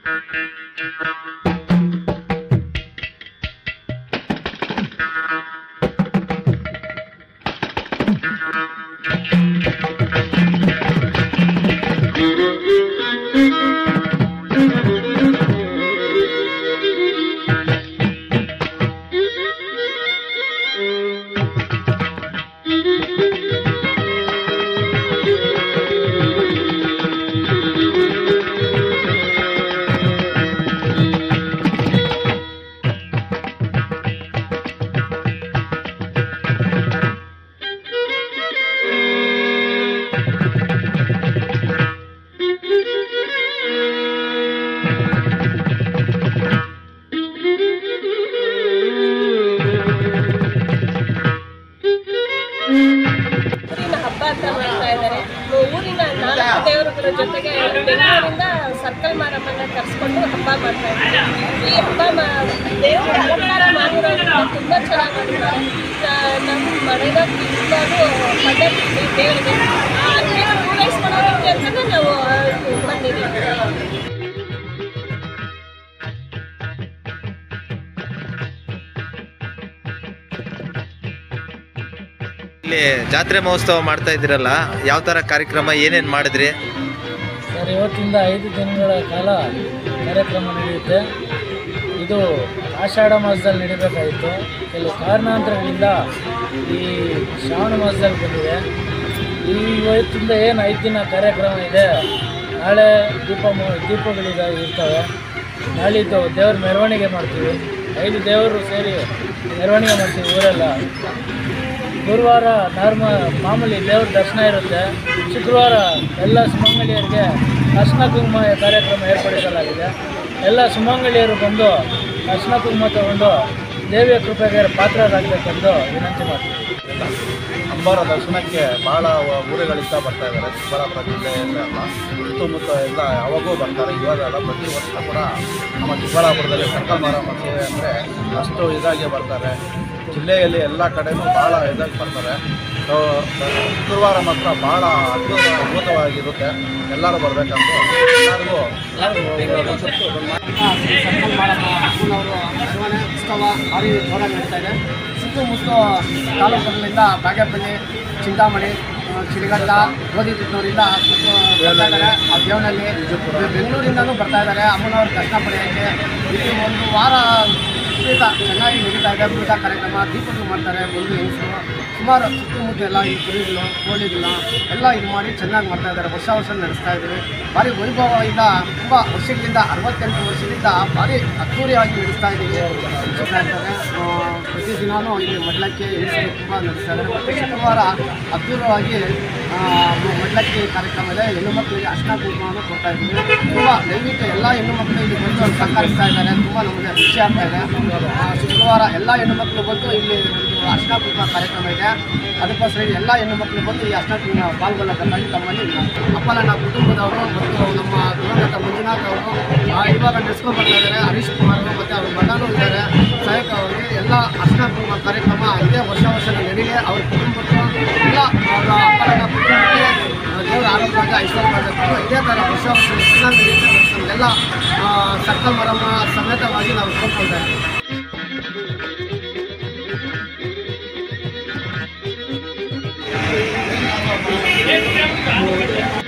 ಊರಿನ ಹಬ್ಬ ಅಂತ ಮಾಡ್ತಾ ಇದ್ದಾರೆ ಊರಿನ ನಾಲ್ಕು ದೇವರುಗಳ ಜೊತೆಗೆ ಬೆಂಗಳೂರಿಂದ ಸರ್ಕಲ್ ಮಾರಮ್ಮನ ಕರೆಸ್ಕೊಂಡು ಹಬ್ಬ ಮಾಡ್ತಾ ಇದ್ದಾರೆ ಈ ಹಬ್ಬ ಮಾ- ದೇವರ ಅಲಂಕಾರ ಮಾಡಿರೋದ್ರಿಂದ ತುಂಬ ಚೆನ್ನಾಗಿ ಮಾಡಿದ್ದಾರೆ ಆ, ನಮ್ಮ ಮನೆಯ ತುಂಬಾನು ಪದ್ಧತಿ ಇದೆ ದೇವರಿಗೆ ಆ ಅರ್ಜಿನ ಪೂರೈಸ್ಕೊಳ್ಳೋದಕ್ಕೆ ಅಂತಲೇ ನಾವು ಆ, ಬಂದಿದ್ದೀವಿ ಇಲ್ಲಿ ಜಾತ್ರೆ ಮಹೋತ್ಸವ ಮಾಡ್ತಾ ಇದ್ದೀರಲ್ಲ ಯಾವ ಥರ ಕಾರ್ಯಕ್ರಮ ಏನೇನು ಮಾಡಿದ್ರಿ ಸರ್ ಇವತ್ತಿಂದ ಐದು ದಿನಗಳ ಕಾಲ ಕಾರ್ಯಕ್ರಮ ನಡೆಯುತ್ತೆ ಇದು ಆಷಾಢ ಮಾಸದಲ್ಲಿ ನಡೀಬೇಕಾಗಿತ್ತು ಕೆಲವು ಕಾರಣಾಂತರಗಳಿಂದ ಈ ಶ್ರಾವಣ ಮಾಸದಲ್ಲಿ ಬಂದಿದೆ ಈ ಇವತ್ತಿಂದ ಏನು ಐದು ದಿನ ಕಾರ್ಯಕ್ರಮ ಇದೆ ನಾಳೆ ದೀಪ ಮು- ದೀಪಗಳಿದೆ ಇರ್ತವೆ ನಾಳಿದ್ದು ದೇವ್ರ ಮೆರವಣಿಗೆ ಮಾಡ್ತೀವಿ ಐದು ದೇವರು ಸೇರಿ ಮೆರವಣಿಗೆ ಮಾಡ್ತೀವಿ ಊರೆಲ್ಲ ಗುರುವಾರ ನಾರ್ಮ ಮಾಮೂಲಿ ದೇವ್ರ ದರ್ಶನ ಇರುತ್ತೆ ಶುಕ್ರವಾರ ಎಲ್ಲ ಸುಮಂಗಲಿಯರಿಗೆ ಅರ್ಶನ ಕುಂಕುಮ ಕಾರ್ಯಕ್ರಮ ಏರ್ಪಡಿಸಲಾಗಿದೆ ಎಲ್ಲ ಸುಮಂಗಲಿಯರು ಬಂದು ಅರ್ಶನ ಕುಂಕುಮ ತಗೊಂಡು ದೇವಿಯ ಕೃಪೆಗೆ ಪಾತ್ರರಾಗಬೇಕೆಂದು ವಿನಂತಿ ಮಾಡ್ತೀವಿ ಅಂಬಾರ ದರ್ಶನಕ್ಕೆ ಬಹಳ ಊರುಗಳಿಂದ ಬರ್ತಾ ಇದ್ದಾರೆ ಚಿಕ್ಕಬಳ್ಳಾಪುರ ಜಿಲ್ಲೆಯಲ್ಲೇ ಅಲ್ಲ ಸುತ್ತಮುತ್ತ ಎಲ್ಲ ಯಾವಾಗೂ ಬರ್ತಾರೆ ಇವಾಗಲ್ಲ ಪ್ರತಿ ವರ್ಷ ಕೂಡ ನಮ್ಮ ಚಿಕ್ಕಬಳ್ಳಾಪುರದಲ್ಲಿ ಸರ್ಕಲ್ ಮಾರಮ್ಮ ಸೇವೆ ಅಂದರೆ ಅಷ್ಟು ಇದಾಗಿ ಬರ್ತಾರೆ ಜಿಲ್ಲೆಯಲ್ಲಿ ಎಲ್ಲ ಕಡೆನೂ ಭಾಳ ಇದಾಗಿ ಬರ್ತಾರೆ ಸೊ ಶುಕ್ರವಾರ ಮಾತ್ರ ಭಾಳ ಅದ್ಭುತ ಅದ್ಭುತವಾಗಿರುತ್ತೆ ಎಲ್ಲರೂ ಬರಬೇಕಂತ ಎಲ್ಲರಿಗೂ ಸರ್ಕಲ್ ಮಾಡಮ್ಮ ಅಮ್ಮನವರು ಅರಮನೆ ಉತ್ಸವ ಭಾರಿ ಜೋರಾಗಿ ನಡೀತಾ ಇದೆ ಸುತ್ತಮುತ್ತ ತಾಲೂಕುಗಳಿಂದ ಬಾಗೇಪಲ್ಲಿ ಚಿಂತಾಮಣಿ ಆ, ಚಿರಿಗಡ್ಡ ಗೋಧಿತಿದ್ದವರಿಂದ ಬರ್ತಾ ಇದ್ದಾರೆ ಆ ದೇವನಲ್ಲಿ ಬೆಂಗಳೂರಿಂದನೂ ಬರ್ತಾ ಇದ್ದಾರೆ ಅಮ್ಮನವ್ರ ದರ್ಶನ ಪಡೆಯೋಕ್ಕೆ ಇಲ್ಲಿ ಒಂದು ವಾರ ವಿಪರೀತ ಚೆನ್ನಾಗಿ ನಡೀತಾ ಇದೆ ಅದ್ಭುತ ಕಾರ್ಯಕ್ರಮ ದೀಪಗಳು ಮಾಡ್ತಾರೆ ಬಂದು ಹೆಂಗಸರು ಸುಮಾರು ಸುತ್ತಮುತ್ತ ಎಲ್ಲ ಈ ಕುರಿಗಳು ಕೋಳಿಗಳನ್ನ ಎಲ್ಲ ಇದು ಮಾಡಿ ಚೆನ್ನಾಗಿ ಮಾಡ್ತಾ ಇದ್ದಾರೆ ವರ್ಷ ವರ್ಷ ನಡೆಸ್ತಾ ಇದ್ದೀವಿ ಭಾರಿ ವೈಭವದಿಂದ ತುಂಬ ವರ್ಷಗಳಿಂದ ಅರವತ್ತೆಂಟು ವರ್ಷದಿಂದ ಭಾರಿ ಅದ್ದೂರಿಯಾಗಿ ನಡೆಸ್ತಾ ಇದ್ದೀವಿ ನಡೆಸ್ತಾ ಇದ್ದಾರೆ ಆ, ಪ್ರತಿದಿನಾನು ಇಲ್ಲಿ ಮಡ್ಲಕ್ಕಿ ಹೆಂಗಸರು ತುಂಬ ನಡೆಸ್ತಾ ಇದ್ದಾರೆ ಮತ್ತು ಶುಕ್ರವಾರ ಅದ್ದೂರವಾಗಿ ಆ, ಮಡ್ಲಕ್ಕಿ ಕಾರ್ಯಕ್ರಮ ಇದೆ ಹೆಣ್ಣು ಮಕ್ಕಳಿಗೆ ಅರ್ಶನ ಕುಂಕುಮವನ್ನು ಕೊಡ್ತಾ ಇದ್ದೀವಿ ತುಂಬ ದಯವಿಟ್ಟು ಎಲ್ಲ ಹೆಣ್ಣು ಮಕ್ಕಳು ಇಲ್ಲಿ ಬಂದು ಸಹಕರಿಸ್ತಾ ಇದ್ದಾರೆ ತುಂಬ ನಮಗೆ ಖುಷಿ ಆಗ್ತಾ ಇದೆ ಆ, ಶುಕ್ರವಾರ ಎಲ್ಲ ಹೆಣ್ಣು ಮಕ್ಕಳು ಬಂದು ಇಲ್ಲಿ ಒಂದು ಅರ್ಶನ ಕುಂಕುಮ ಕಾರ್ಯಕ್ರಮ ಇದೆ ಅದಕ್ಕೋಸ್ಕರ ಎಲ್ಲ ಹೆಣ್ಣು ಮಕ್ಕಳು ಬಂದು ಈ ಅರ್ಶನ ಕುಂಕುಮ ಪಾಲ್ಗೊಳ್ಳಬೇಕಾಗಿ ತಮ್ಮಲ್ಲಿ ಅಪ್ಪಲಣ್ಣ ಕುಟುಂಬದವರು ಮತ್ತು ನಮ್ಮ ದಿವಂಗತ ಮಂಜುನಾಥ್ ಅವರು ಆ, ಇವಾಗ ನಡೆಸ್ಕೊಂಡು ಬರ್ತಾ ಇದ್ದಾರೆ ಹರೀಶ್ ಕುಮಾರ್ ಮತ್ತು ಅವ್ರ ಮಗನೂ ಇದ್ದಾರೆ ಸಹಾಯಕ ಅವರಿಗೆ ಎಲ್ಲ ಅರ್ಶನ ಕುಂಕುಮ ಕಾರ್ಯಕ್ರಮ ಇದೇ ವರ್ಷ ವರ್ಷ ನಡೀಲಿ ಅವ್ರ ಕುಟುಂಬಕ್ಕೂ ಎಲ್ಲ ಅವರ ಅಪ್ಪಲಣ್ಣ ಕುಟುಂಬಕ್ಕೆ ಆ, ದೇವರ ಆರೋಗ್ಯ ಐಶ್ವರ್ಯ ಮಾಡಬೇಕು ಇದೇ ಥರ ವರ್ಷ ವರ್ಷ ಚೆನ್ನಾಗಿ ನಡೀತದೆ ಎಲ್ಲ ಸರ್ಕಲ್ ಮರಮ್ಮ ಸಮೇತವಾಗಿ ನಾವು ಕೋರ್ಕೊಳ್ತಾ ಇದ್ದೀವಿ